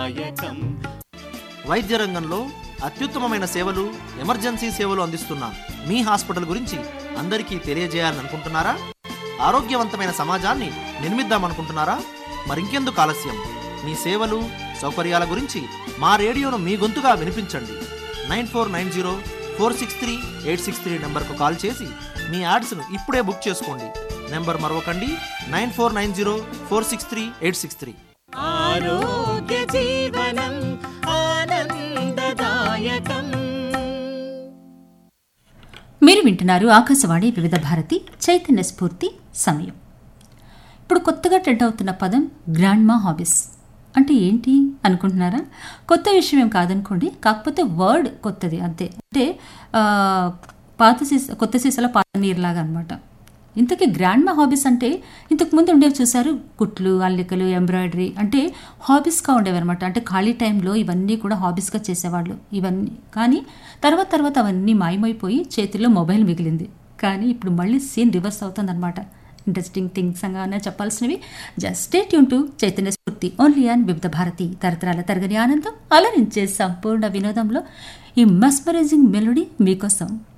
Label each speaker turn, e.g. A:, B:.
A: ఆనందదాయకం
B: వైద్య రంగంలో అత్యుత్తమమైన సేవలు ఎమర్జెన్సీ సేవలు అందిస్తున్న మీ హాస్పిటల్ గురించి అందరికీ తెలియజేయాలని అనుకుంటున్నారా ఆరోగ్యవంతమైన సమాజాన్ని నిర్మిద్దామనుకుంటున్నారా మరింకెందుకు ఆలస్యం మీ సేవలు సౌకర్యాల గురించి మా రేడియోను మీ గొంతుగా వినిపించండి nine four nine zero four six three eight six three నెంబర్కు కాల్ చేసి మీ యాడ్స్ను ఇప్పుడే బుక్ చేసుకోండి నెంబర్ మరొకండి nine four nine zero four six three eight six three
A: ఆరోగ్య జీవనం ఆనందదాయకం
C: మీరు వింటున్నారు ఆకాశవాణి వివిధ భారతి చైతన్య స్ఫూర్తి సమయం ఇప్పుడు కొత్తగా ట్రెండ్ అవుతున్న పదం గ్రాండ్ మా హాబీస్ అంటే ఏంటి అనుకుంటున్నారా కొత్త విషయం ఏం కాదనుకోండి కాకపోతే వర్డ్ కొత్తది అంతే అంటే ఆ, పాత సీస కొత్త సీసాలో పాత నీరులాగా అనమాట ఇంతకీ గ్రాండ్ మా హాబీస్ అంటే ఇంతకు ముందు ఉండేవి చూసారు కుట్లు అల్లికలు ఎంబ్రాయిడరీ అంటే హాబీస్గా ఉండేవి అనమాట అంటే ఖాళీ టైంలో ఇవన్నీ కూడా హాబీస్గా చేసేవాళ్ళు ఇవన్నీ కానీ తర్వాత తర్వాత అవన్నీ మాయమైపోయి చేతిలో మొబైల్ మిగిలింది కానీ ఇప్పుడు మళ్ళీ సీన్ రివర్స్ అవుతుందన్నమాట ఇంట్రెస్టింగ్ థింగ్స్ అనగానే చెప్పాల్సినవి just stay tune to Chaitanya Spoorthi only and వివిధ భారతి తరతరాల తరగని ఆనందం అలరించే సంపూర్ణ వినోదంలో ఈ మస్మరైజింగ్ మెలోడీ మీకోసం